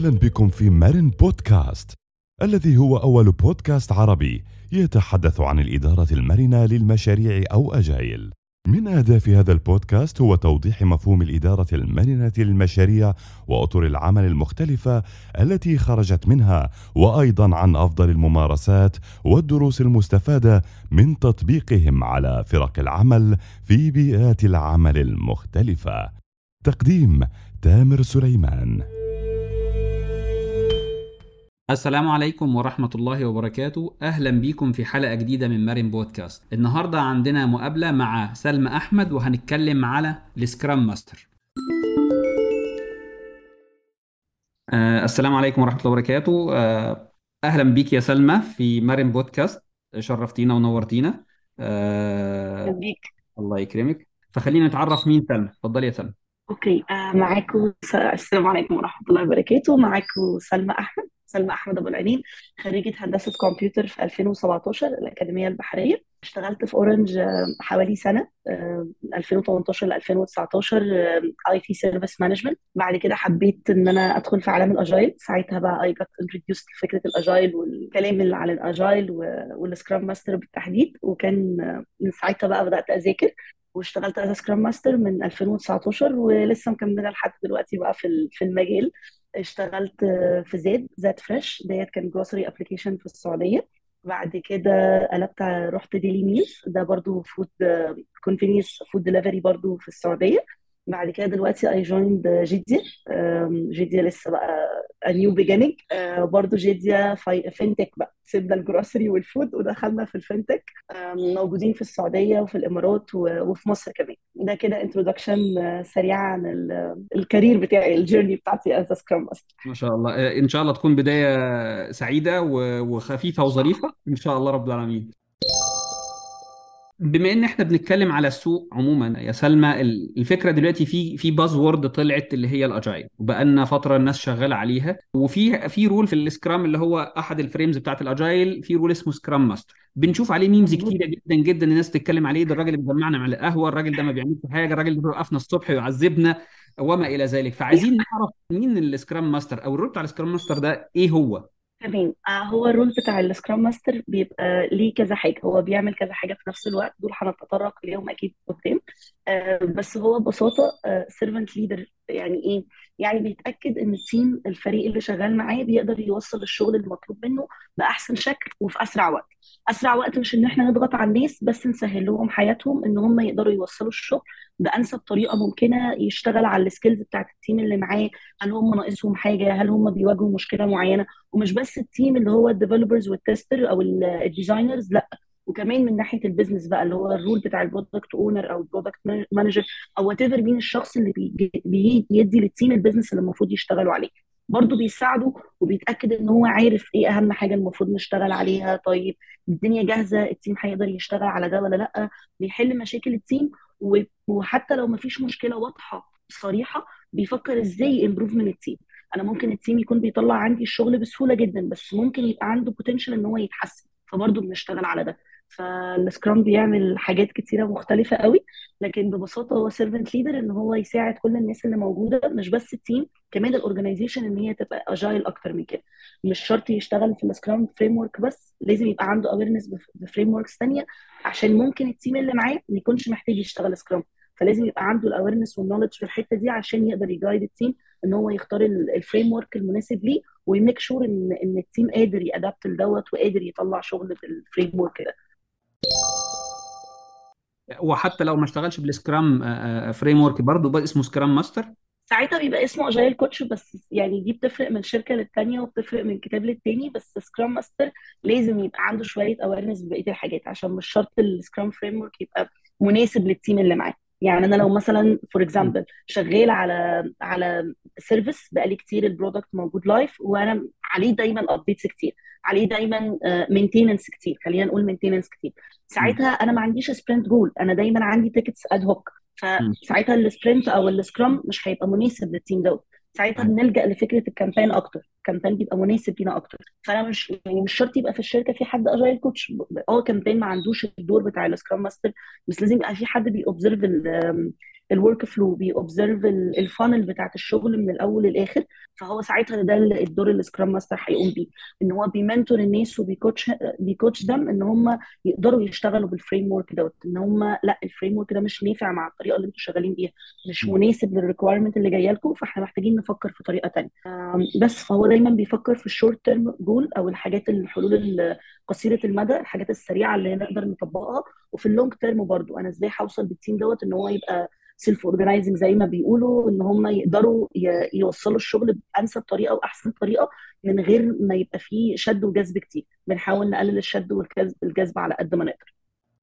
اهلا بكم في مارن بودكاست الذي هو اول بودكاست عربي يتحدث عن الاداره المرنه للمشاريع او اجايل من اهداف هذا البودكاست هو توضيح مفهوم الاداره المرنه للمشاريع واطر العمل المختلفه التي خرجت منها وايضا عن افضل الممارسات والدروس المستفاده من تطبيقهم على فرق العمل في بيئات العمل المختلفه تقديم تامر سليمان السلام عليكم ورحمة الله وبركاته أهلا بيكم في حلقة جديدة من مارين بودكاست النهاردة عندنا مقابلة مع سلمى أحمد وهنتكلم على السكرام ماستر آه السلام عليكم ورحمة الله وبركاته آه أهلا بيك يا سلمى في مارين بودكاست شرفتينا ونورتينا آه بيك الله يكرمك فخلينا نتعرف مين سلمى اتفضلي يا سلمى اوكي آه معاكم س... السلام عليكم ورحمة الله وبركاته معاكم سلمى أحمد سلمى أحمد أبو العينين خريجة هندسة كمبيوتر في 2017 الأكاديمية البحرية اشتغلت في أورنج آه، حوالي سنة آه، من 2018 ل 2019 اي تي سيرفيس مانجمنت بعد كده حبيت ان انا ادخل في عالم الاجايل ساعتها بقى اي جت انتروديوست لفكره الاجايل والكلام اللي عن الاجايل والسكرام ماستر بالتحديد وكان آه، من ساعتها بقى بدات اذاكر واشتغلت از سكرام ماستر من 2019 ولسه مكمله لحد دلوقتي بقى في ال- في المجال اشتغلت في زاد زاد فريش ديت كان جروسري ابلكيشن في السعوديه بعد كده قلبت على- رحت ديلي ميلز ده برضو فود كونفينينس فود ديليفري برضو في السعوديه بعد كده دلوقتي اي جويند جيديا أم، جيديا لسه بقى نيو بيجيننج برضو جيديا فينتك بقى سيبنا الجروسري والفود ودخلنا في الفينتك أم، موجودين في السعوديه وفي الامارات و- وفي مصر كمان ده كده انترودكشن سريعه عن ال- الكارير بتاعي الجيرني بتاعتي از سكرام ماستر ما شاء الله آه، إن شاء الله تكون بداية سعيدة و- وخفيفة وظريفة إن شاء الله رب العالمين بما ان احنا بنتكلم على السوق عموما يا سلمى ال- الفكره دلوقتي في في باز وورد طلعت اللي هي الاجايل وبقالنا فتره الناس شغاله عليها وفي في رول في السكرام اللي هو احد الفريمز بتاعت الاجايل في رول اسمه سكرام ماستر بنشوف عليه ميمز مظبوط كتيره جدا جدا الناس تتكلم عليه ده الراجل اللي بيجمعنا مع القهوه الراجل ده ما بيعملش حاجه الراجل ده بيوقفنا الصبح ويعذبنا وما الى ذلك فعايزين نعرف مين السكرام ماستر او الرول بتاع السكرام ماستر ده ايه هو تمام آه هو الرول بتاع السكرام ماستر بيبقى ليه كذا حاجه هو بيعمل كذا حاجه في نفس الوقت دول هنتطرق ليهم اكيد قدام آه بس هو ببساطه سيرفنت ليدر يعني ايه يعني بيتاكد ان التيم الفريق اللي شغال معاه بيقدر يوصل الشغل المطلوب منه باحسن شكل وفي اسرع وقت اسرع وقت مش ان احنا نضغط على الناس بس نسهل لهم حياتهم ان هم يقدروا يوصلوا الشغل بانسب طريقه ممكنه يشتغل على السكيلز بتاعت التيم اللي معاه هل هم ناقصهم حاجه هل هم بيواجهوا مشكله معينه ومش بس التيم اللي هو الديفلوبرز والتستر او الديزاينرز لا وكمان من ناحيه البيزنس بقى اللي هو الرول بتاع البرودكت اونر او البرودكت مانجر او وات ايفر مين الشخص اللي بيجي بيدي للتيم البيزنس اللي المفروض يشتغلوا عليه برضه بيساعده وبيتاكد ان هو عارف ايه اهم حاجه المفروض نشتغل عليها طيب الدنيا جاهزه التيم هيقدر يشتغل على ده ولا لا بيحل مشاكل التيم و- وحتى لو مفيش مشكله واضحه صريحه بيفكر ازاي امبروف من التيم انا ممكن التيم يكون بيطلع عندي الشغل بسهوله جدا بس ممكن يبقى عنده بوتنشال ان هو يتحسن فبرضه بنشتغل على ده فالسكرام بيعمل حاجات كتيره مختلفه قوي لكن ببساطه هو سيرفنت ليدر ان هو يساعد كل الناس اللي موجوده مش بس التيم كمان الاورجنايزيشن ان هي تبقى اجايل اكتر من كده مش شرط يشتغل في السكرام فريم ورك بس لازم يبقى عنده اويرنس بفريم وركس ثانيه عشان ممكن التيم اللي معاه ما يكونش محتاج يشتغل سكرام فلازم يبقى عنده الاويرنس والنولج في الحته دي عشان يقدر يجايد التيم ان هو يختار الفريم ورك المناسب ليه ويميك شور ان ان التيم قادر يادابت لدوت وقادر يطلع شغل بالفريم ورك ده وحتى لو ما اشتغلش بالسكرام فريم ورك برضه بقى اسمه سكرام ماستر ساعتها بيبقى اسمه اجايل كوتش بس يعني دي بتفرق من شركه للتانيه وبتفرق من كتاب للتاني بس سكرام ماستر لازم يبقى عنده شويه اويرنس ببقيه الحاجات عشان مش شرط السكرام فريم ورك يبقى مناسب للتيم اللي معاه يعني انا لو مثلا فور اكزامبل شغال على على سيرفيس بقالي كتير البرودكت موجود لايف وانا عليه دايما ابديتس كتير عليه دايما مينتيننس كتير خلينا نقول مينتيننس كتير ساعتها انا ما عنديش سبرنت جول انا دايما عندي تيكتس اد هوك فساعتها السبرنت او السكرام مش هيبقى مناسب للتيم دوت ساعتها بنلجأ لفكره الكامبين اكتر الكامبين بيبقى مناسب لينا اكتر فانا مش يعني مش شرط يبقى في الشركه في حد اجايل كوتش اه كامبين ما عندوش الدور بتاع السكرام ماستر بس لازم يبقى في حد بيوبزرف الورك فلو بيوبزرف الفانل بتاعت الشغل من الاول للاخر فهو ساعتها ده الدور السكرام ماستر هيقوم بيه ان هو بيمنتور الناس وبيكوتش بيكوتش دم ان هم يقدروا يشتغلوا بالفريم ورك دوت ان هم لا الفريم ورك ده مش نافع مع الطريقه اللي انتم شغالين بيها مش مناسب للريكويرمنت اللي جايه لكم فاحنا محتاجين نفكر في طريقه تانيه بس فهو دايما بيفكر في الشورت تيرم جول او الحاجات الحلول قصيره المدى الحاجات السريعه اللي نقدر نطبقها وفي اللونج تيرم برضو انا ازاي هوصل بالتيم دوت ان هو يبقى سيلف اورجنايزنج زي ما بيقولوا ان هم يقدروا يوصلوا الشغل بانسب طريقه واحسن طريقه من غير ما يبقى فيه شد وجذب كتير بنحاول نقلل الشد والجذب على قد ما نقدر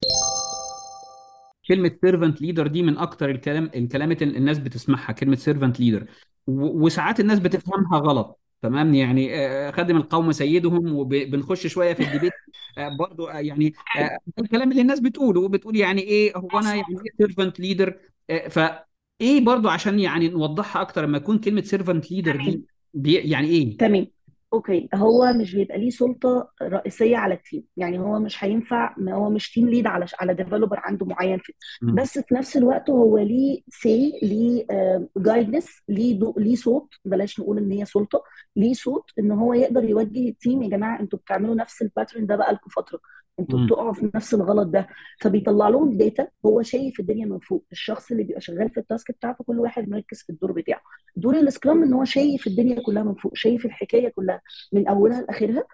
كلمة سيرفنت ليدر دي من أكتر الكلام الكلمات اللي الناس بتسمعها كلمة سيرفنت ليدر وساعات الناس بتفهمها غلط تمام يعني خدم القوم سيدهم وبنخش شويه في الديبيت برضو يعني الكلام اللي الناس بتقوله بتقول يعني ايه هو انا يعني ايه سيرفنت ليدر فايه برضو عشان يعني نوضحها اكتر لما يكون كلمه سيرفنت ليدر دي يعني ايه تمام اوكي هو مش بيبقى ليه سلطه رئيسيه على التيم يعني هو مش هينفع ما هو مش تيم ليد على على ديفلوبر عنده معين في التيم بس في نفس الوقت هو ليه سي ليه جايدنس ليه ليه صوت بلاش نقول ان هي سلطه ليه صوت ان هو يقدر يوجه التيم يا جماعه انتوا بتعملوا نفس الباترن ده بقى لكم فتره انتوا بتقعوا في نفس الغلط ده فبيطلع لهم داتا هو شايف الدنيا من فوق الشخص اللي بيبقى شغال في التاسك بتاعته كل واحد مركز في الدور بتاعه دور السكرام ان هو شايف الدنيا كلها من فوق شايف الحكايه كلها من اولها لاخرها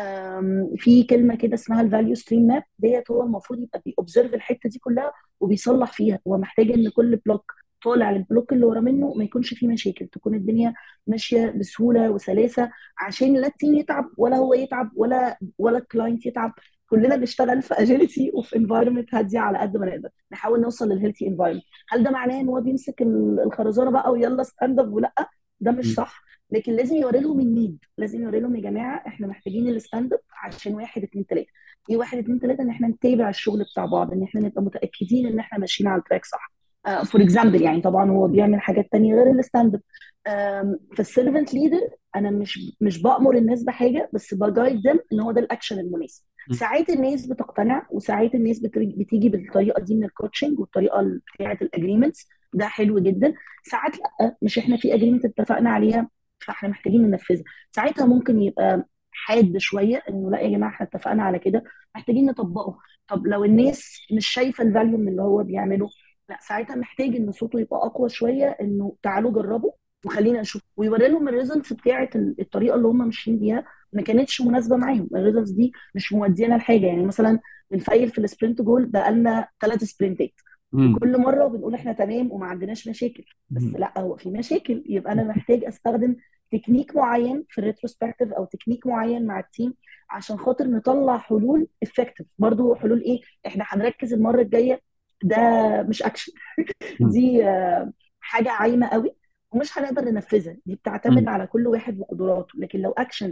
في كلمه كده اسمها الفاليو ستريم ماب ديت هو المفروض يبقى بيوبزرف الحته دي كلها وبيصلح فيها هو محتاج ان كل بلوك طالع للبلوك اللي ورا منه ما يكونش فيه مشاكل تكون الدنيا ماشيه بسهوله وسلاسه عشان لا التيم يتعب ولا هو يتعب ولا ولا الكلاينت يتعب كلنا بنشتغل في اجيلتي وفي انفايرمنت هاديه على قد ما نقدر نحاول نوصل للهيلثي انفايرمنت هل ده معناه ان هو بيمسك الخرزانه بقى ويلا ستاند اب ولا ده مش صح لكن لازم يوري لهم النيد لازم يوري لهم يا جماعه احنا محتاجين الستاند اب عشان واحد اتنين تلاته ايه واحد اتنين تلاته ان احنا نتابع الشغل بتاع بعض ان احنا نبقى متاكدين ان احنا ماشيين على التراك صح فور uh, اكزامبل يعني طبعا هو بيعمل حاجات تانية غير الستاند اب um, فالسيرفنت ليدر انا مش مش بامر الناس بحاجه بس بجايد دم ان هو ده الاكشن المناسب ساعات الناس بتقتنع وساعات الناس بتيجي بالطريقه دي من الكوتشنج والطريقه بتاعه الاجريمنتس ده حلو جدا ساعات لا مش احنا في اجريمنت اتفقنا عليها فاحنا محتاجين ننفذها ساعتها ممكن يبقى حاد شويه انه لا يا جماعه احنا اتفقنا على كده محتاجين نطبقه طب لو الناس مش شايفه الفاليو من اللي هو بيعمله لا ساعتها محتاج ان صوته يبقى اقوى شويه انه تعالوا جربوا وخلينا نشوف ويوري لهم الريزلتس بتاعه الطريقه اللي هم ماشيين بيها ما كانتش مناسبه معاهم الريزلتس دي مش مودينا لحاجه يعني مثلا بنفيل في السبرنت جول بقى لنا ثلاث سبرنتات كل مره بنقول احنا تمام وما عندناش مشاكل بس لا هو في مشاكل يبقى انا محتاج استخدم تكنيك معين في الريتروسبكتيف او تكنيك معين مع التيم عشان خاطر نطلع حلول افكتيف برضو حلول ايه احنا هنركز المره الجايه ده مش اكشن دي حاجه عايمه قوي ومش هنقدر ننفذها دي بتعتمد على كل واحد وقدراته لكن لو اكشن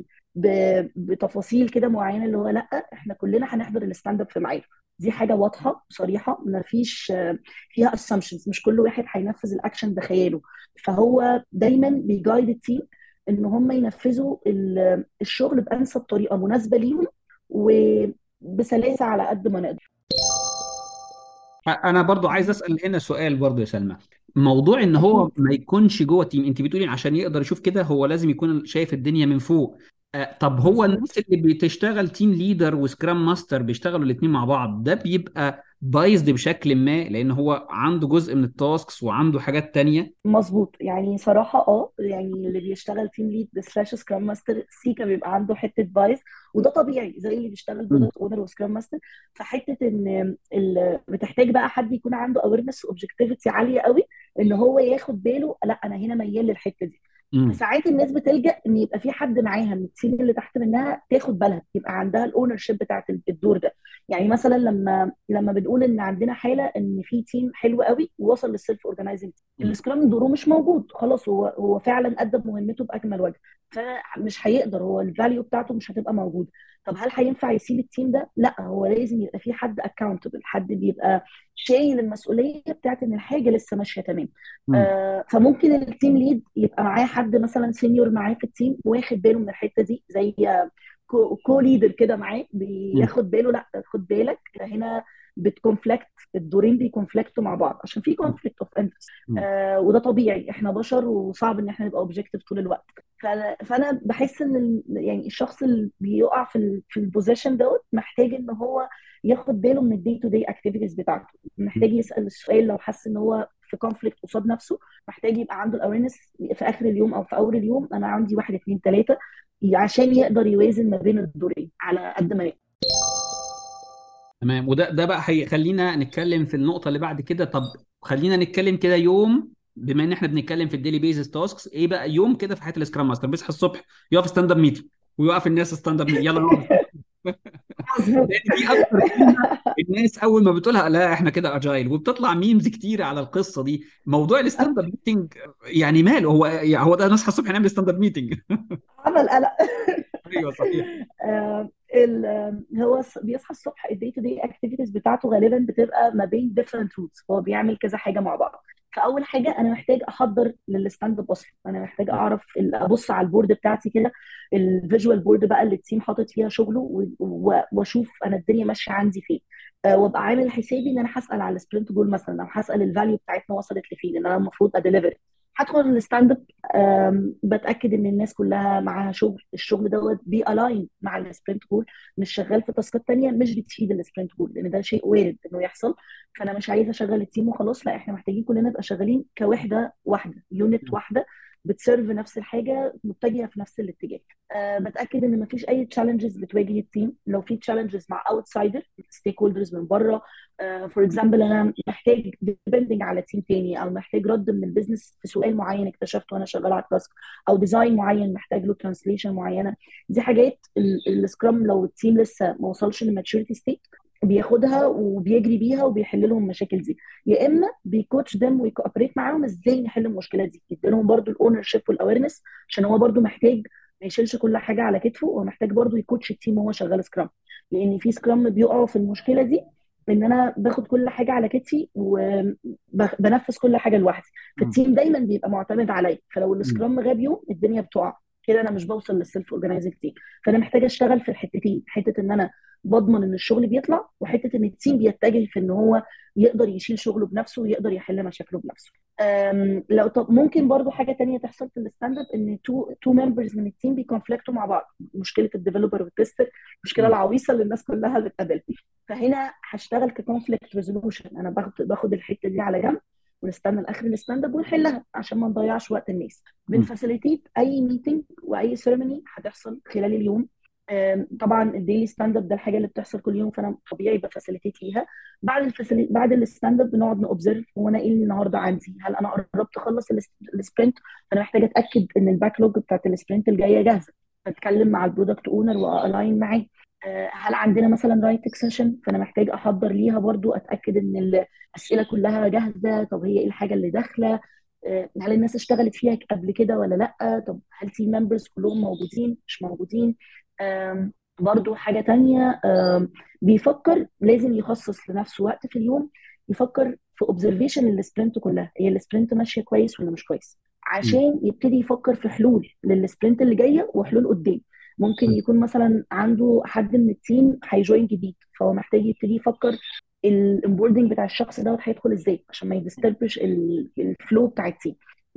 بتفاصيل كده معينه اللي هو لا احنا كلنا هنحضر الستاند اب في ميعاده دي حاجه واضحه صريحه ما فيش فيها اسامبشنز مش كل واحد هينفذ الاكشن بخياله فهو دايما بيجايد التيم ان هم ينفذوا الشغل بانسب طريقه مناسبه ليهم وبسلاسه على قد ما نقدر انا برضو عايز اسال هنا سؤال برضو يا سلمى موضوع ان هو ما يكونش جوه تيم انت بتقولي عشان يقدر يشوف كده هو لازم يكون شايف الدنيا من فوق طب هو الناس اللي بتشتغل تيم ليدر وسكرام ماستر بيشتغلوا الاثنين مع بعض ده بيبقى بايظد بشكل ما لان هو عنده جزء من التاسكس وعنده حاجات تانية مظبوط يعني صراحة اه يعني اللي بيشتغل تيم ليد سلاش سكرام ماستر سيكا بيبقى عنده حتة بايظ وده طبيعي زي اللي بيشتغل برودكت اونر وسكرام ماستر فحتة ان بتحتاج بقى حد يكون عنده اويرنس واوبجكتيفيتي عالية قوي ان هو ياخد باله لا انا هنا ميال للحتة دي فساعات الناس بتلجا ان يبقى في حد معاها من التيم اللي تحت منها تاخد بالها يبقى عندها الاونر شيب بتاعت الدور ده يعني مثلا لما لما بنقول ان عندنا حاله ان في تيم حلو قوي ووصل للسيلف اورجنايزنج السكرام دوره مش موجود خلاص هو هو فعلا ادى مهمته باكمل وجه فمش هيقدر هو الفاليو بتاعته مش هتبقى موجوده طب هل هينفع يسيب التيم ده؟ لا هو لازم يبقى في حد اكاونتبل حد بيبقى شايل المسؤوليه بتاعت ان الحاجه لسه ماشيه تمام آه فممكن التيم ليد يبقى معاه حد مثلا سينيور معاه في التيم واخد باله من الحته دي زي كو, كو ليدر كده معاه بياخد باله لا خد بالك هنا بتكونفلكت الدورين بيكونفلكتوا مع بعض عشان في كونفليكت اوف انترست آه وده طبيعي احنا بشر وصعب ان احنا نبقى اوبجكتيف طول الوقت فانا فانا بحس ان ال- يعني الشخص اللي بيقع في ال في البوزيشن دوت محتاج ان هو ياخد باله من الدي تو دي اكتيفيتيز بتاعته محتاج يسال السؤال لو حس ان هو في كونفليكت قصاد نفسه محتاج يبقى عنده الاويرنس في اخر اليوم او في اول اليوم انا عندي واحد اتنين تلاته عشان يقدر يوازن ما بين الدورين على قد ما يقدر تمام وده ده بقى هيخلينا نتكلم في النقطة اللي بعد كده طب خلينا نتكلم كده يوم بما ان احنا بنتكلم في الديلي بيزس تاسكس ايه بقى يوم كده في حياة السكرام ماستر بيصحى الصبح يقف ستاند اب ميتنج ويوقف الناس ستاند اب يلا نقعد مظبوط لان دي اكتر كلمة الناس اول ما بتقولها لا احنا كده اجايل وبتطلع ميمز كتير على القصة دي موضوع الستاند اب ميتنج يعني ماله هو يعني هو ده نصحى الصبح نعمل ستاند اب ميتنج عمل قلق ايوه صحيح آه، ال- آه، هو الص- بيصحى الصبح الدي تو دي اكتيفيتيز بتاعته غالبا بتبقى ما بين different routes هو بيعمل كذا حاجه مع بعض فاول حاجه انا محتاج احضر للستاند اب اصلا انا محتاج اعرف ال- ابص على البورد بتاعتي كده الفيجوال بورد بقى اللي التيم حاطط فيها شغله و- و- واشوف انا الدنيا ماشيه عندي فين آه، وابقى عامل حسابي ان انا هسال على السبرنت جول مثلا او هسال الفاليو بتاعتنا وصلت لفين ان انا المفروض اديليفر هدخل الستاند اب آم، بتاكد ان الناس كلها معاها شغل الشغل دوت بي الاين مع السبرنت جول مش شغال في تاسكات تانية مش بتفيد السبرنت جول لان ده شيء وارد انه يحصل فانا مش عايزه اشغل التيم وخلاص لا احنا محتاجين كلنا نبقى شغالين كوحده واحده يونت واحده بتسيرف نفس الحاجه متجهه في نفس الاتجاه أه بتاكد ان مفيش اي تشالنجز بتواجه التيم لو في تشالنجز مع اوتسايدر ستيك هولدرز من بره فور اكزامبل انا محتاج ديبندنج على تيم تاني او محتاج رد من البيزنس في سؤال معين اكتشفته وانا شغاله على التاسك او ديزاين معين محتاج له ترانسليشن معينه دي حاجات ال- السكرام لو التيم لسه ما وصلش للماتشوريتي ستيت بياخدها وبيجري بيها وبيحل لهم المشاكل دي يا اما بيكوتش ديم ويكوبريت معاهم ازاي نحل المشكله دي يدي لهم برضو الاونر شيب والاويرنس عشان هو برضو محتاج ما يشيلش كل حاجه على كتفه هو محتاج برضو يكوتش التيم وهو شغال سكرام لان في سكرام بيقعوا في المشكله دي ان انا باخد كل حاجه على كتفي وبنفذ كل حاجه لوحدي فالتيم دايما بيبقى معتمد عليا فلو السكرام غاب يوم الدنيا بتقع كده انا مش بوصل للسيلف اورجانيزنج تيم فانا محتاجه اشتغل في الحتتين حته ان انا بضمن ان الشغل بيطلع وحته ان التيم بيتجه في ان هو يقدر يشيل شغله بنفسه ويقدر يحل مشاكله بنفسه أم، لو طب ممكن برضو حاجه تانية تحصل في الستاند اب ان تو تو ممبرز من التيم بيكونفليكتوا مع بعض مشكله الديفلوبر والتستر المشكله العويصه اللي الناس كلها بتقابلها فهنا هشتغل ككونفليكت ريزولوشن انا باخد باخد الحته دي على جنب ونستنى لاخر الستاند اب ونحلها عشان ما نضيعش وقت الناس بنفاسيليتيت اي ميتنج واي سيرموني هتحصل خلال اليوم آم، طبعا الديلي ستاند اب ده الحاجه اللي بتحصل كل يوم فانا طبيعي بفاسيليتيت ليها بعد الفاسيلي... بعد الستاند اب بنقعد نوبزرف هو انا ايه اللي النهارده عندي هل انا قربت اخلص الس- السبرنت فانا محتاجه اتاكد ان الباك لوج بتاعت السبرنت الجايه جاهزه بتكلم مع البرودكت اونر والاين معاه آه، هل عندنا مثلا رايتنج سيشن فانا محتاج احضر ليها برضو اتاكد ان الاسئله كلها جاهزه طب هي ايه الحاجه اللي داخله آه، هل الناس اشتغلت فيها قبل كده ولا لا طب هل تيم ممبرز كلهم موجودين مش موجودين آم، برضو حاجة تانية آم، بيفكر لازم يخصص لنفسه وقت في اليوم يفكر في اوبزرفيشن للسبرنت كلها هي السبرنت ماشية كويس ولا مش كويس عشان يبتدي يفكر في حلول للسبرنت اللي جاية وحلول قدام ممكن يكون مثلا عنده حد من التيم هيجوين جديد فهو محتاج يبتدي يفكر الانبوردنج بتاع الشخص دوت هيدخل ازاي عشان ما يدستربش الفلو بتاع التيم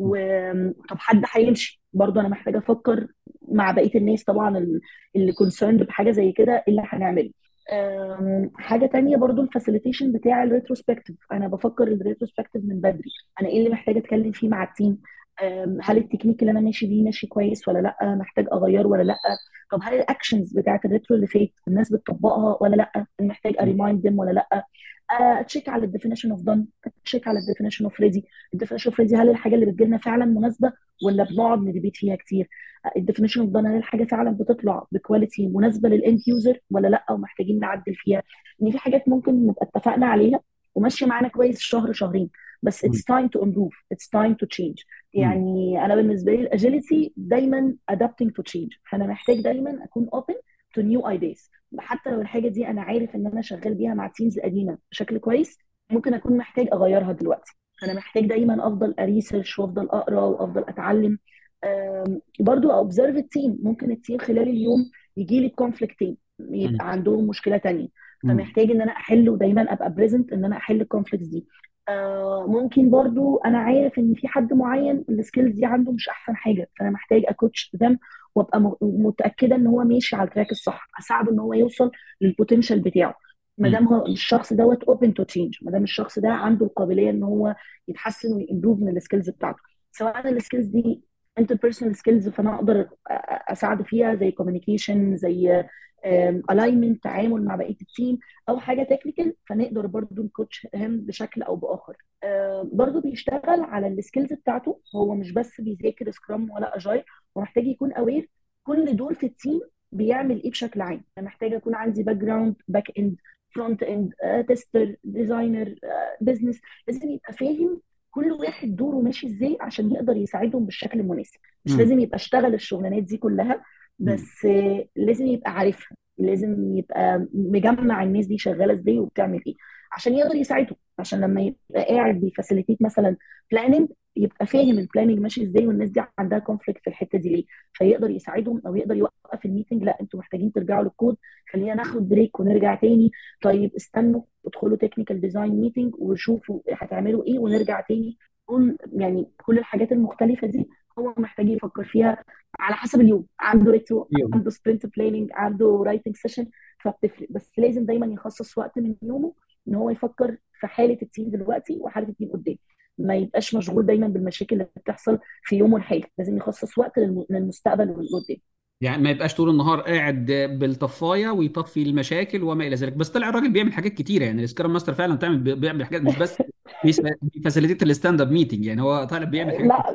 وطب حد هيمشي برضه انا محتاجه افكر مع بقيه الناس طبعا ال- اللي كونسيرند بحاجه زي كده إيه اللي هنعمله أم، حاجه تانية برضو الفاسيليتيشن بتاع الريتروسبكتيف انا بفكر الريتروسبكتيف من بدري انا ايه اللي محتاجه اتكلم فيه مع التيم أم، هل التكنيك اللي انا ماشي بيه ماشي كويس ولا لا محتاج اغيره ولا لا طب هل الاكشنز بتاعت الريترو اللي فات الناس بتطبقها ولا لا محتاج اريمايند ديم ولا لا اتشيك على الديفينيشن اوف دون اتشيك على الديفينيشن اوف ريدي الديفينيشن اوف ريدي هل الحاجه اللي بتجيلنا فعلا مناسبه ولا بنقعد نديبيت فيها كتير الديفينيشن اوف دون هل الحاجه فعلا بتطلع بكواليتي مناسبه للاند يوزر ولا لا ومحتاجين نعدل فيها ان في حاجات ممكن نبقى اتفقنا عليها وماشيه معانا كويس شهر شهرين بس it's time to improve it's time to change يعني انا بالنسبه لي الاجيليتي دايما adapting to change فانا محتاج دايما اكون open to new ideas حتى لو الحاجه دي انا عارف ان انا شغال بيها مع تيمز قديمه بشكل كويس ممكن اكون محتاج اغيرها دلوقتي فانا محتاج دايما افضل اريسيرش وافضل اقرا وافضل اتعلم أم، برضو اوبزرف التيم ممكن التيم خلال اليوم يجي لي بكونفليكتين يبقى عندهم مشكله تانية مم. فمحتاج ان انا احل ودايما ابقى بريزنت ان انا احل الكونفليكتس دي آه ممكن برضو انا عارف ان في حد معين السكيلز دي عنده مش احسن حاجه فانا محتاج اكوتش ده وابقى م- متاكده ان هو ماشي على التراك الصح اساعده ان هو يوصل للبوتنشال بتاعه ما مم. دام هو الشخص دوت اوبن تو تشينج ما دام الشخص ده عنده القابليه ان هو يتحسن ويمبروف من السكيلز بتاعته سواء السكيلز دي interpersonal سكيلز فانا اقدر أ- أ- اساعده فيها زي communication زي الاينمنت تعامل مع بقيه التيم او حاجه تكنيكال فنقدر برضو نكوتش هم بشكل او باخر آه، برضو بيشتغل على السكيلز بتاعته هو مش بس بيذاكر سكرام ولا اجايل هو محتاج يكون اوير كل دول في التيم بيعمل ايه بشكل عام انا محتاجه اكون عندي باك جراوند باك اند فرونت اند تيستر ديزاينر بزنس لازم يبقى فاهم كل واحد دوره ماشي ازاي عشان يقدر يساعدهم بالشكل المناسب مش مم. لازم يبقى اشتغل الشغلانات دي كلها مم. بس آه، لازم يبقى عارفها لازم يبقى مجمع الناس دي شغاله ازاي وبتعمل ايه عشان يقدر يساعدهم عشان لما يبقى قاعد بيفاسيليتيت مثلا بلاننج يبقى فاهم البلاننج ماشي ازاي والناس دي عندها كونفليكت في الحته دي ليه فيقدر يساعدهم او يقدر يوقف الميتنج لا انتوا محتاجين ترجعوا للكود خلينا ناخد بريك ونرجع تاني طيب استنوا ادخلوا تكنيكال ديزاين ميتنج وشوفوا هتعملوا ايه ونرجع تاني كل يعني كل الحاجات المختلفه دي هو محتاج يفكر فيها على حسب اليوم عنده ريترو يوم. عنده سبرنت بلاننج عنده رايتنج سيشن فبتفرق بس لازم دايما يخصص وقت من يومه ان هو يفكر في حاله التيم دلوقتي وحاله التيم قدام ما يبقاش مشغول دايما بالمشاكل اللي بتحصل في يومه الحالي لازم يخصص وقت للم- للمستقبل والقدام يعني ما يبقاش طول النهار قاعد بالطفايه ويطفي المشاكل وما الى ذلك بس طلع الراجل بيعمل حاجات كتيره يعني السكرام ماستر فعلا بتعمل بيعمل حاجات مش بس بيفاسيليتيت الستاند اب ميتنج يعني هو طالع بيعمل حاجات لا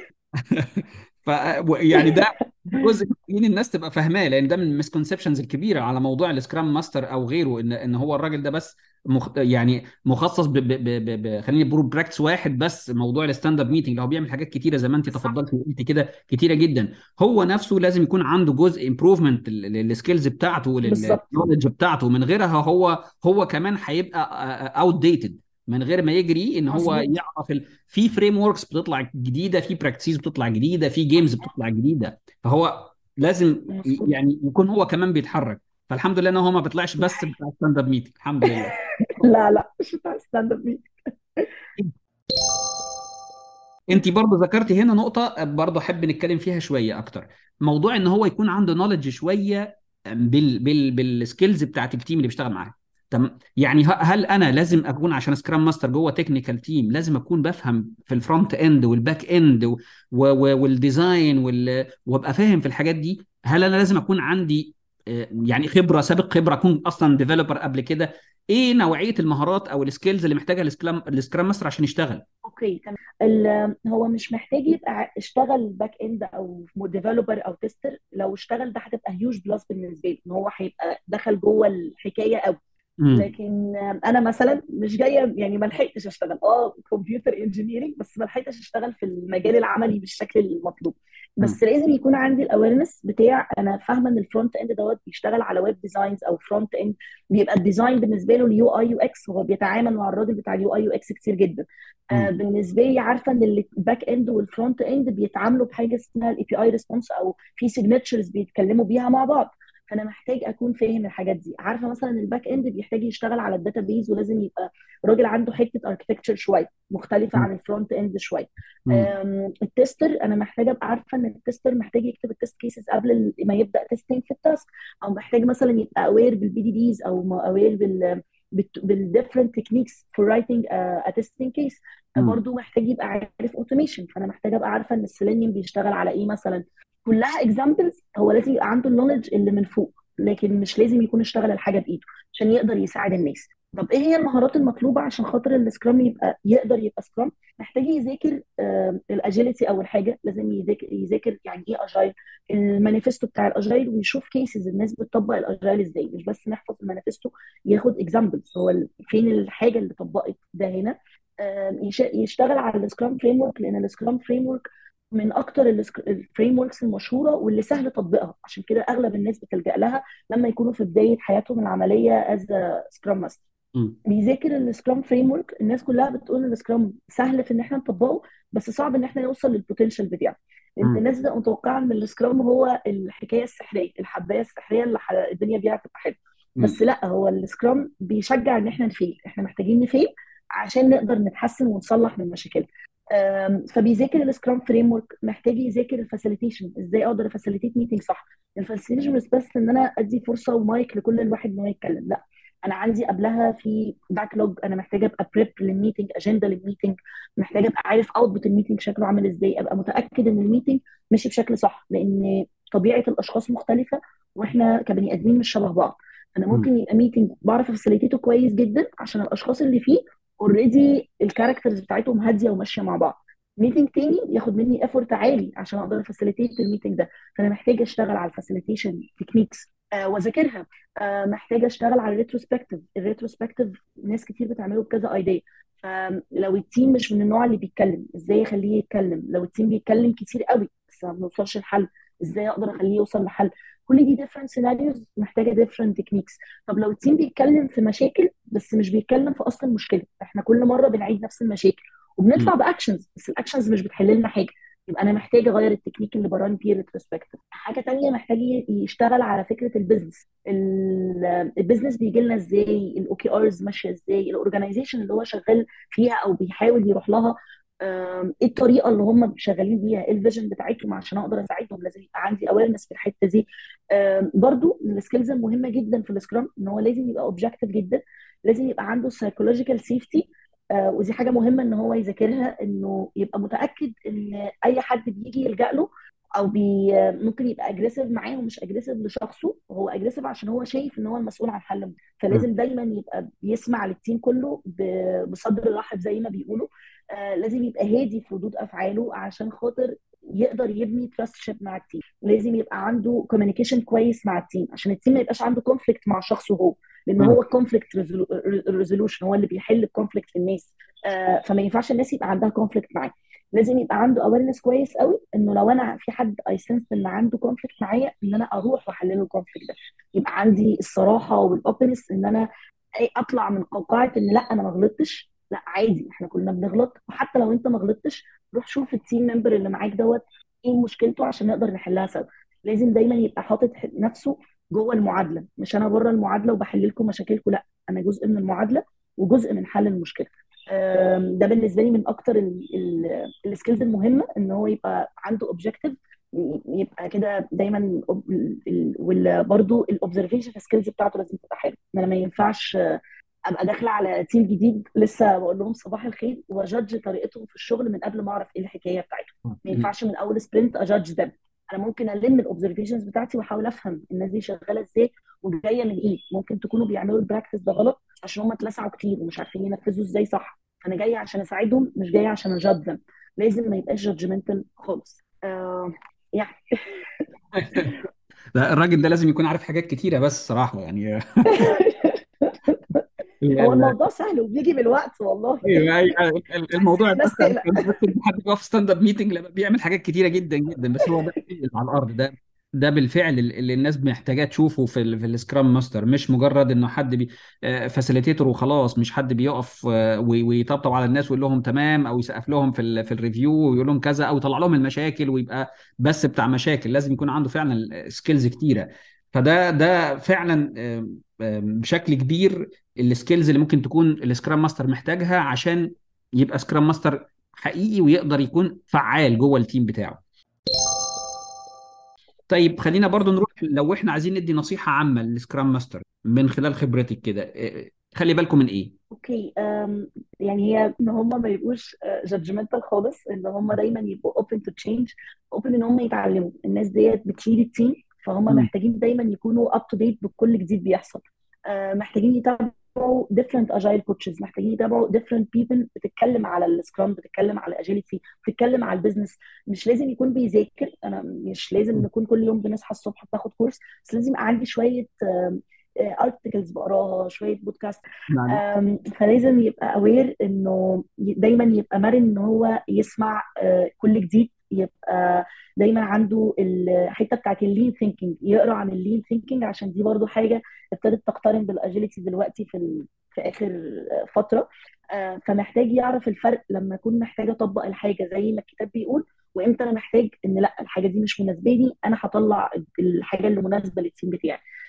ف يعني ده جزء محتاجين الناس تبقى فاهماه لان ده من المسكونسبشنز الكبيره على موضوع السكرام ماستر او غيره ان ان هو الراجل ده بس مخ... يعني مخصص ب... ب... ب... ب... خليني بقول براكتس واحد بس موضوع الستاند اب ميتنج هو بيعمل حاجات كتيره زي ما انت صح تفضلت وقلت كده كتيره جدا هو نفسه لازم يكون عنده جزء امبروفمنت للسكيلز بتاعته بالظبط للنولج بتاعته من غيرها هو هو كمان هيبقى اوت ديتد من غير ما يجري ان هو مظبوط يعرف ال... في فريم وركس بتطلع جديده في براكتسز بتطلع جديده في جيمز بتطلع جديده فهو لازم ي- مظبوط يعني يكون هو كمان بيتحرك فالحمد لله ان هو ما بيطلعش دي بس حقيقة بتاع ستاند اب ميتنج الحمد لله لا لا مش بتاع ستاند اب ميت انت برضه ذكرتي هنا نقطة برضه احب نتكلم فيها شوية اكتر موضوع ان هو يكون عنده نولج شوية بال بال بالسكيلز بتاعت التيم اللي بيشتغل معاه تمام يعني ه- هل انا لازم اكون عشان سكرام ماستر جوه تكنيكال تيم لازم اكون بفهم في الفرونت اند والباك اند و- و- والديزاين وال- وابقى فاهم في الحاجات دي هل انا لازم اكون عندي آه، يعني خبرة سابق خبرة اكون اصلا ديفلوبر قبل كده ايه نوعية المهارات او السكيلز اللي محتاجها السكرام السكرام ماستر عشان يشتغل اوكي تمام ال- هو مش محتاج يبقى ع- اشتغل باك اند او ديفلوبر او تيستر لو اشتغل ده هتبقى هيوج بلس بالنسبه له ان هو هيبقى دخل جوه الحكايه قوي امم لكن انا مثلا مش جايه يعني ما لحقتش اشتغل اه كمبيوتر انجينيرنج بس ما لحقتش اشتغل في المجال العملي بالشكل المطلوب بس لازم يكون عندي الاويرنس بتاع انا فاهمه ان الفرونت اند دوت بيشتغل على ويب ديزاينز او فرونت اند بيبقى الديزاين بالنسبه له اليو اي يو اكس هو بيتعامل مع الراجل بتاع اليو اي يو اكس كتير جدا آه بالنسبه لي عارفه ان الباك اند والفرونت اند بيتعاملوا بحاجه اسمها الاي بي اي ريسبونس او في سيجنتشرز بيتكلموا بيها مع بعض فانا محتاج اكون فاهم الحاجات دي عارفه مثلا الباك اند بيحتاج يشتغل على الداتابيز ولازم يبقى راجل عنده حته اركتكتشر شويه مختلفه عن الفرونت اند شويه أم، التستر انا محتاجه ابقى عارفه ان التستر محتاج يكتب التست كيسز قبل ال- ما يبدا تيستنج في التاسك او محتاج مثلا يبقى اوير بالبي دي ديز او اوير بال بالديفرنت تكنيكس فور رايتنج ا تيستنج كيس برضه محتاج يبقى عارف اوتوميشن فانا محتاجه ابقى عارفه ان السيلينيوم بيشتغل على ايه مثلا كلها اكزامبلز هو لازم يبقى عنده النولج اللي من فوق لكن مش لازم يكون اشتغل الحاجه بايده عشان يقدر يساعد الناس طب ايه هي المهارات المطلوبه عشان خاطر السكرام يبقى يقدر يبقى سكرام محتاج يذاكر الاجيلتي اول حاجه لازم يذاكر يذاكر يعني ايه اجايل المانيفستو بتاع الاجايل ويشوف كيسز الناس بتطبق الاجايل ازاي مش بس نحفظ المانيفستو ياخد اكزامبلز هو ال- فين الحاجه اللي طبقت ده هنا آم، يش- يشتغل على السكرام فريم ورك لان السكرام فريم ورك من اكتر الفريم وركس المشهوره واللي سهل تطبيقها عشان كده اغلب الناس بتلجأ لها لما يكونوا في بدايه حياتهم العمليه از سكرام ماستر بيذاكر السكرام فريم ورك الناس كلها بتقول ان السكرام سهل في ان احنا نطبقه بس صعب ان احنا نوصل للبوتنشال بتاعه لان مم. الناس بتبقى متوقعه ان السكرام هو الحكايه السحريه الحبايه السحريه اللي ح- الدنيا بيها تبقى حلوه بس مم. لا هو السكرام بيشجع ان احنا نفيل احنا محتاجين نفيل عشان نقدر نتحسن ونصلح من مشاكلنا أم، فبيذاكر السكرام فريم ورك محتاج يذاكر الفاسيليتيشن ازاي اقدر افاسيليتيت ميتنج صح الفاسيليتيشن مش بس ان انا ادي فرصه ومايك لكل الواحد ان هو يتكلم لا انا عندي قبلها في باك لوج انا محتاجه ابقى بريب للميتنج اجنده للميتنج محتاجه ابقى عارف اوتبوت الميتنج شكله عامل ازاي ابقى متاكد ان الميتنج مشي بشكل صح لان طبيعه الاشخاص مختلفه واحنا كبني ادمين مش شبه بعض انا مم. ممكن يبقى ميتنج بعرف افاسيليتيته كويس جدا عشان الاشخاص اللي فيه اوريدي الكاركترز بتاعتهم هاديه وماشيه مع بعض ميتنج تاني ياخد مني افورت عالي عشان اقدر افاسيليتيت الميتنج ده فانا محتاجه اشتغل على الفاسيليتيشن تكنيكس آه واذاكرها آه محتاجه اشتغل على الريتروسبكتيف الريتروسبكتيف ناس كتير بتعمله بكذا ايديا فلو التيم مش من النوع اللي بيتكلم ازاي اخليه يتكلم لو التيم بيتكلم كتير قوي بس ما بنوصلش لحل ازاي اقدر اخليه يوصل لحل كل دي different scenarios محتاجه different techniques طب لو التيم بيتكلم في مشاكل بس مش بيتكلم في اصل المشكله احنا كل مره بنعيد نفس المشاكل وبنطلع مم. باكشنز بس الاكشنز مش بتحل لنا حاجه يبقى انا محتاجه اغير التكنيك اللي بران بيه ريتروسبكتيف حاجه تانية محتاج يشتغل على فكره البيزنس ال- البيزنس بيجي لنا ازاي الاوكي ارز ماشيه ازاي الاورجنايزيشن اللي هو شغال فيها او بيحاول يروح لها آم، ايه الطريقه اللي هم شغالين بيها ايه الفيجن بتاعتهم عشان اقدر اساعدهم لازم يبقى عندي اويرنس في الحته دي آم، برضو من السكيلز المهمه جدا في السكرام ان هو لازم يبقى اوبجكتيف جدا لازم يبقى عنده سايكولوجيكال سيفتي ودي حاجه مهمه ان هو يذاكرها انه يبقى متاكد ان اي حد بيجي يلجأ له او بي ممكن يبقى اجريسيف معاه ومش اجريسيف لشخصه هو اجريسيف عشان هو شايف ان هو المسؤول عن حل فلازم دايما يبقى بيسمع للتيم كله ب- بصدر رحب زي ما بيقولوا آه لازم يبقى هادي في ردود افعاله عشان خاطر يقدر يبني تراست شيب مع التيم لازم يبقى عنده كوميونيكيشن كويس مع التيم عشان التيم ما يبقاش عنده كونفليكت مع شخصه هو لان مم. هو الكونفليكت ريزولوشن هو اللي بيحل الكونفليكت للناس آه فما ينفعش الناس يبقى عندها كونفليكت معاه لازم يبقى عنده اويرنس كويس قوي انه لو انا في حد اي سنس ان عنده كونفليكت معايا ان انا اروح واحل له الكونفليكت ده يبقى عندي الصراحه والاوبنس ان انا أي- اطلع من قوقعه ان لا انا ما غلطتش لا عادي احنا كلنا بنغلط وحتى لو انت ما غلطتش روح شوف التيم ممبر اللي معاك دوت ايه مشكلته عشان نقدر نحلها سوا لازم دايما يبقى حاطط نفسه جوه المعادله مش انا بره المعادله وبحل لكم مشاكلكم لا انا جزء من المعادله وجزء من حل المشكله أم، ده بالنسبه لي من اكتر السكيلز المهمه ان هو يبقى عنده اوبجيكتيف يبقى كده دايما وبرده الاوبزرفيشن سكيلز بتاعته لازم تبقى حلوه ان انا ما ينفعش آه، ابقى داخله على تيم جديد لسه بقول لهم صباح الخير واجادج طريقتهم في الشغل من قبل ما اعرف ايه الحكايه بتاعتهم ما ينفعش من اول سبرنت اجادج ده انا ممكن الم الاوبزرفيشنز بتاعتي واحاول افهم الناس دي شغاله ازاي وجايه من ايه ممكن تكونوا بيعملوا البراكتس ده غلط عشان هم اتلسعوا كتير ومش عارفين ينفذوا ازاي صح انا جايه عشان اساعدهم مش جايه عشان اجادج لازم ما يبقاش جادجمنتال خالص آه يعني ده الراجل ده لازم يكون عارف حاجات كتيرة بس صراحة يعني هو الموضوع سهل وبيجي بالوقت والله ايوه ايوه بس الموضوع الناس بس تقلق بس حد بيقف ستاند اب ميتنج لما بيعمل حاجات كتيره جدا جدا بس هو ده اللي على الارض ده ده بالفعل اللي الناس محتاجاه تشوفه في ال في السكرام ماستر مش مجرد انه حد بي فاسيليتيتور وخلاص مش حد بيقف آه، وي- ويطبطب على الناس ويقول لهم تمام او يسقف لهم في ال في الريفيو ويقول لهم كذا او يطلع لهم المشاكل ويبقى بس بتاع مشاكل لازم يكون عنده فعلا سكيلز كتيره فده ده فعلا آم، آم، بشكل كبير السكيلز اللي ممكن تكون السكرام ماستر محتاجها عشان يبقى سكرام ماستر حقيقي ويقدر يكون فعال جوه التيم بتاعه طيب خلينا برضو نروح لو احنا عايزين ندي نصيحة عامة للسكرام ماستر من خلال خبرتك كده إيه، خلي بالكم من ايه اوكي أم، يعني هي ان هم ما يبقوش جادجمنتال خالص ان هم دايما يبقوا اوبن تو تشينج اوبن ان هم يتعلموا الناس ديت بتشيل التيم فهم مم. محتاجين دايما يكونوا اب تو ديت بكل جديد بيحصل أه، محتاجين يتابعوا different agile coaches محتاجين يتابعوا different people بتتكلم على السكرام بتتكلم على الاجيلتي بتتكلم على البيزنس مش لازم يكون بيذاكر انا مش لازم نكون كل يوم بنصحى الصبح بتاخد كورس بس لازم يبقى عندي شويه ارتكلز بقراها شويه بودكاست نعم أم، فلازم يبقى اوير انه ي- دايما يبقى مرن ان هو يسمع آه، كل جديد يبقى دايما عنده الحته بتاعت اللين ثينكينج يقرا عن اللين ثينكينج عشان دي برضو حاجه ابتدت تقترن بالاجيلتي دلوقتي في ال- في اخر آه، فتره آه، فمحتاج يعرف الفرق لما اكون محتاج اطبق الحاجه زي ما الكتاب بيقول وامتى انا محتاج ان لا الحاجه دي مش مناسباني انا هطلع الحاجه اللي مناسبه للتيم بتاعي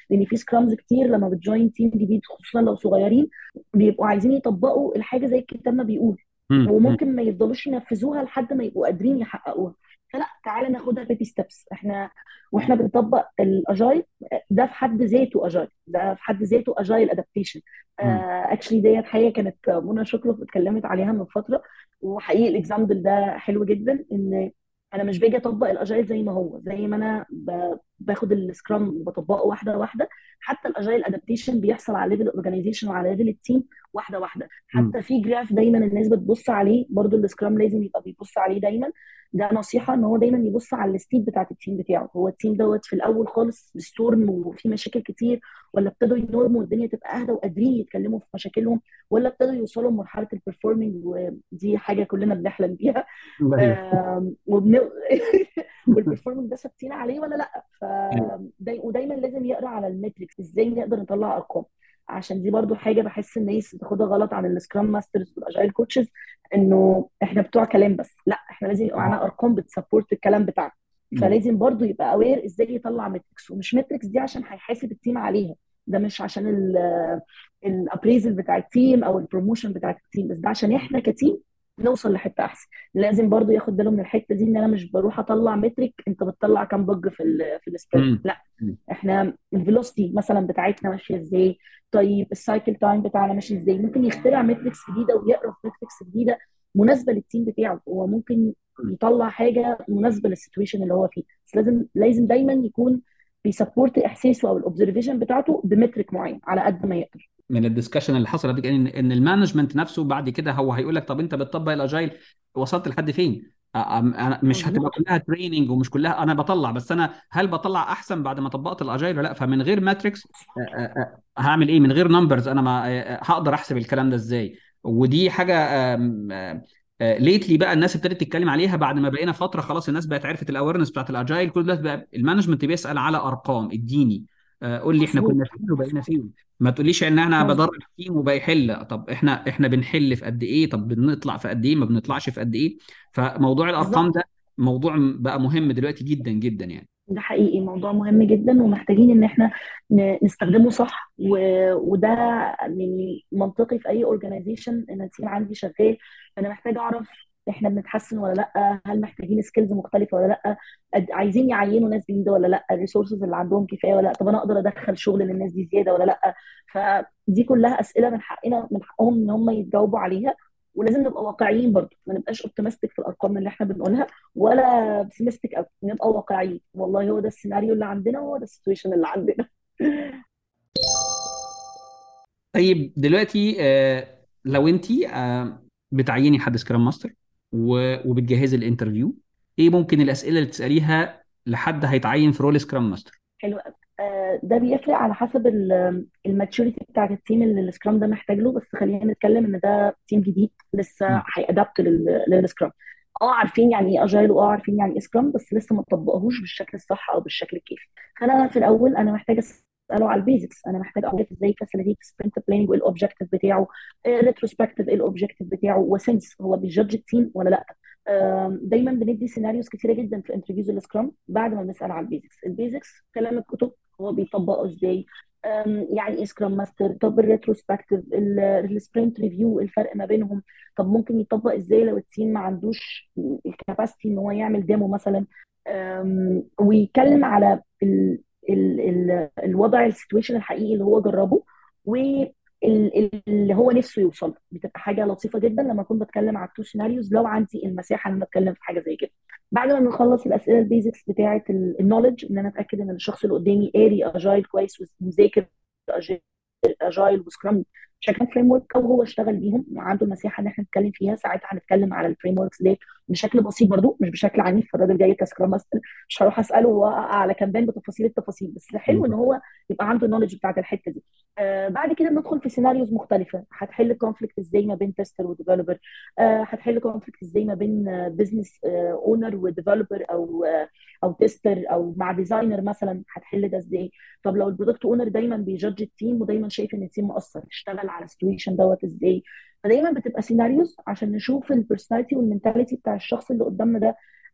لان في سكرامز كتير لما بتجوين تيم جديد خصوصا لو صغيرين بيبقوا عايزين يطبقوا الحاجه زي الكتاب ما بيقول مم. مم. وممكن ما يفضلوش ينفذوها لحد ما يبقوا قادرين يحققوها فلا تعالى ناخدها بيبي ستيبس احنا واحنا بنطبق الاجايل ده في حد ذاته اجايل ده في حد ذاته اجايل ادابتيشن مم. اكشلي ديت حاجه كانت منى شكرا اتكلمت عليها من فتره وحقيقي الاكزامبل ده حلو جدا ان انا مش باجي اطبق الاجايل زي ما هو زي ما انا ب- باخد السكرام وبطبقه واحده واحده حتى الاجايل ادابتيشن بيحصل على ليفل الاورجنايزيشن وعلى ليفل التيم واحده واحده مم. حتى في جراف دايما الناس بتبص عليه برضو السكرام لازم يبقى بيبص عليه دايما ده نصيحه ان هو دايما يبص على الستيت بتاعت التيم بتاعه هو التيم دوت في الاول خالص ستورم وفي مشاكل كتير ولا ابتدوا ينورموا والدنيا تبقى اهدى وقادرين يتكلموا في مشاكلهم ولا ابتدوا يوصلوا لمرحله البرفورمينج ودي حاجه كلنا بنحلم بيها ايوه آم، وبن... والبرفورمانس ده ثابتين عليه ولا لا ف ايوه داي... ودايما لازم يقرا على الميتريكس ازاي نقدر نطلع ارقام عشان دي برضو حاجه بحس الناس بتاخدها غلط عن السكرام ماسترز والاجايل كوتشز انه احنا بتوع كلام بس لا احنا لازم يبقى معانا اه ارقام بتسبورت الكلام بتاعنا مم. فلازم برضو يبقى اوير ازاي يطلع ميتريكس ومش ميتريكس دي عشان هيحاسب التيم عليها ده مش عشان الابريزل بتاع التيم او البروموشن بتاع التيم بس ده عشان احنا كتيم نوصل لحته احسن لازم برضو ياخد باله من الحته دي ان انا مش بروح اطلع مترك انت بتطلع كام بج في ال في السبرنت مم. لا مم. احنا الفيلوسيتي مثلا بتاعتنا ماشيه ازاي طيب السايكل تايم بتاعنا ماشي ازاي ممكن يخترع متركس جديده ويقرا في متركس جديده مناسبه للتيم بتاعه هو ممكن يطلع حاجه مناسبه للسيتويشن اللي هو فيه بس لازم لازم دايما يكون بيسبورت احساسه او الاوبزرفيشن بتاعته بمترك معين على قد ما يقدر من الدسكشن اللي حصل قبل كده ان ان المانجمنت نفسه بعد كده هو هيقول لك طب انت بتطبق الاجايل وصلت لحد فين؟ أ- أم- انا مش هتبقى مظبوط كلها تريننج ومش كلها انا بطلع بس انا هل بطلع احسن بعد ما طبقت الاجايل ولا لا؟ فمن غير ماتريكس هعمل ايه؟ من غير نمبرز انا ما آه، هقدر احسب الكلام ده ازاي؟ ودي حاجه ليتلي بقى الناس ابتدت تتكلم عليها بعد ما بقينا فتره خلاص الناس بقت عرفت الاويرنس بتاعت الاجايل كل دلوقتي بقى المانجمنت بيسال على ارقام اديني آه، قول لي احنا كنا مظبوط فين وبقينا فين ما تقوليش ان انا بدرب مظبوط التيم وبقى يحل طب احنا احنا بنحل في قد ايه طب بنطلع في قد ايه ما بنطلعش في قد ايه فموضوع الارقام بالظبط ده موضوع بقى مهم دلوقتي جدا جدا يعني ده حقيقي موضوع مهم جدا ومحتاجين ان احنا ن- نستخدمه صح و... وده يعني منطقي في اي اورجانيزيشن ان التيم عندي شغال انا محتاج اعرف احنا بنتحسن ولا لا هل محتاجين سكيلز مختلفه ولا لا قد- عايزين يعينوا ناس جديده ولا لا الريسورسز اللي عندهم كفايه ولا لا طب انا اقدر ادخل شغل للناس دي زياده ولا لا فدي كلها اسئله من حقنا من حقهم ان هم يتجاوبوا عليها ولازم نبقى واقعيين برضه ما نبقاش اوبتمستيك في الارقام اللي احنا بنقولها ولا بسيمستيك قوي نبقى واقعيين والله هو ده السيناريو اللي عندنا وهو ده السيتويشن اللي عندنا طيب دلوقتي آه، لو انت آه، بتعيني حد سكرام ماستر و- وبتجهزي الانترفيو ايه ممكن الاسئله اللي تساليها لحد هيتعين في رول سكرام ماستر حلو قوي آه، ده بيفرق على حسب الماتشوريتي بتاعت التيم اللي السكرام ده محتاج له بس خلينا نتكلم ان ده تيم جديد لسه مم. هيأدابت للسكرام اه عارفين يعني ايه اجايل واه عارفين يعني ايه سكرام بس لسه ما طبقوهوش بالشكل الصح او بالشكل الكافي فانا في الاول انا محتاجه اساله على البيزكس انا محتاج اعرف ازاي فاسيليتيت سبرنت بلاننج وايه الاوبجيكتيف بتاعه ريتروسبكتيف ايه الاوبجيكتيف بتاعه وسنس هو بيجادج التيم ولا لا آم، دايما بندي سيناريوز كتيره جدا في انترفيوز السكرام بعد ما بنسال على البيزكس البيزكس كلام الكتب هو بيطبقه ازاي أم، يعني ايه سكرام ماستر طب الريتروسبكتيف السبرنت ريفيو الفرق ما بينهم طب ممكن يطبق ازاي لو التيم ما عندوش الكاباسيتي ان هو يعمل ديمو مثلا أم، ويتكلم على ال ال ال الوضع السيتويشن الحقيقي اللي هو جربه واللي هو نفسه يوصل له. بتبقى حاجه لطيفه جدا لما اكون بتكلم على التو سيناريوز لو عندي المساحه ان انا اتكلم في حاجه زي كده بعد ما بنخلص الاسئله البيزكس بتاعه النولج ان انا اتاكد ان الشخص اللي قدامي قاري اجايل كويس ومذاكر اجايل وسكرام بشكل فريم ورك او هو اشتغل بيهم وعنده المساحه ان احنا نتكلم فيها ساعتها هنتكلم على الفريم وركس ديت بشكل بسيط برضو مش بشكل عنيف فالراجل جاي كسكرام ماستر مش هروح اساله واقع على كامبين بتفاصيل التفاصيل بس حلو ان هو يبقى عنده النولج بتاعت الحته دي آه بعد كده بندخل في سيناريوز مختلفه هتحل كونفليكت ازاي ما بين تيستر وديفلوبر آه هتحل كونفليكت ازاي ما بين بزنس اونر وديفلوبر او آه او تيستر او مع ديزاينر مثلا هتحل ده ازاي طب لو البرودكت اونر دايما بيجادج التيم ودايما شايف ان التيم مقصر اشتغل على السيتويشن دوت ازاي فدايما بتبقى سيناريوز عشان نشوف البرسوناليتي والمنتاليتي بتاع الشخص اللي قدامنا ده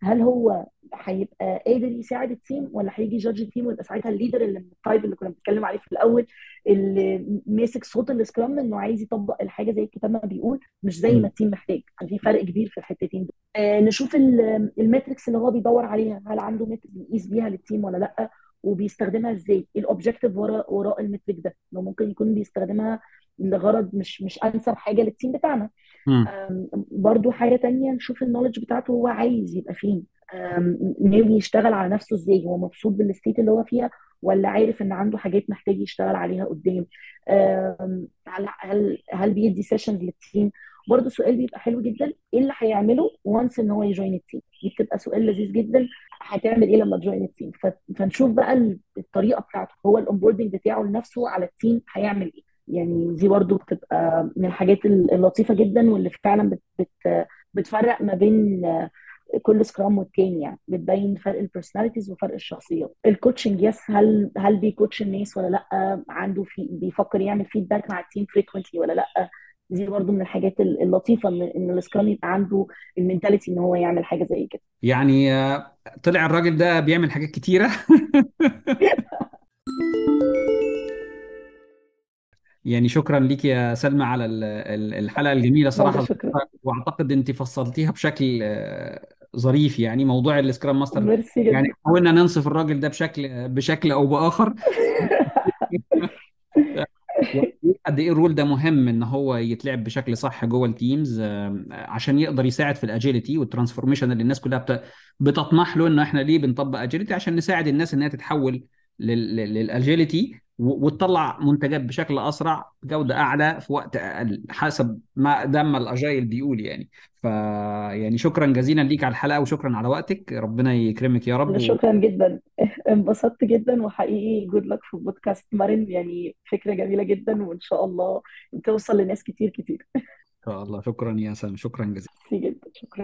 هل هو هيبقى قادر يساعد التيم ولا هيجي جادج التيم ويبقى ساعتها الليدر اللي من التايب اللي كنا بنتكلم عليه في الاول اللي ماسك صوت السكرام انه عايز يطبق الحاجه زي الكتاب ما بيقول مش زي ما مم. التيم محتاج في فرق كبير في الحتتين دول آه نشوف ال- الميتريكس اللي هو بيدور عليها هل عنده ميتريك بيقيس بيها للتيم ولا لا وبيستخدمها ازاي ايه الاوبجيكتيف وراء وراء الميتريك ده لو ممكن يكون بيستخدمها لغرض مش مش انسب حاجه للتيم بتاعنا مم. أم، برضو حاجة تانية نشوف النولج بتاعته هو عايز يبقى فين أم، ناوي يشتغل على نفسه ازاي هو مبسوط بالستيت اللي هو فيها ولا عارف ان عنده حاجات محتاج يشتغل عليها قدام أم، هل هل هل بيدي سيشنز للتيم برضه سؤال بيبقى حلو جدا ايه اللي هيعمله وانس ان هو يجوين التيم دي بتبقى سؤال لذيذ جدا هتعمل ايه لما تجوين التيم ف- فنشوف بقى ال- الطريقه بتاعته هو الاونبوردنج بتاعه لنفسه على التيم هيعمل ايه يعني دي برضو بتبقى من الحاجات اللطيفة جدا واللي فعلا بت بت بتفرق ما بين كل سكرام والتاني يعني بتبين فرق البرسوناليتيز وفرق الشخصيات الكوتشنج يس هل هل بيكوتش الناس ولا لا عنده في بيفكر يعمل فيدباك مع التيم فريكوينتلي ولا لا دي برضو من الحاجات اللطيفة ان ان السكرام يبقى عنده المينتاليتي ان هو يعمل حاجة زي كده يعني آه، طلع الراجل ده بيعمل حاجات كتيرة يعني شكرا ليك يا سلمى على ال- ال- الحلقة الجميلة ولا صراحة شكرا واعتقد انت فصلتيها بشكل آه، ظريف يعني موضوع السكرام ماستر ميرسي يعني جدا حاولنا ننصف الراجل ده بشكل بشكل او باخر قد ايه الرول ده مهم ان هو يتلعب بشكل صح جوه التيمز آم، عشان يقدر يساعد في الاجيلتي والترانسفورميشن اللي الناس كلها بت- بتطمح له انه احنا ليه بنطبق اجيلتي عشان نساعد الناس انها تتحول للاجيلتي وتطلع منتجات بشكل اسرع بجوده اعلى في وقت اقل حسب ما دام الاجايل بيقول يعني ف يعني شكرا جزيلا ليك على الحلقه وشكرا على وقتك ربنا يكرمك يا رب أنا و... شكرا جدا انبسطت جدا وحقيقي جود لك في بودكاست مرن يعني فكرة جميلة جدا وإن شاء الله توصل لناس كتير كتير ان شاء الله شكرا يا سلام شكرا جزيلا ميرسي جدا شكرا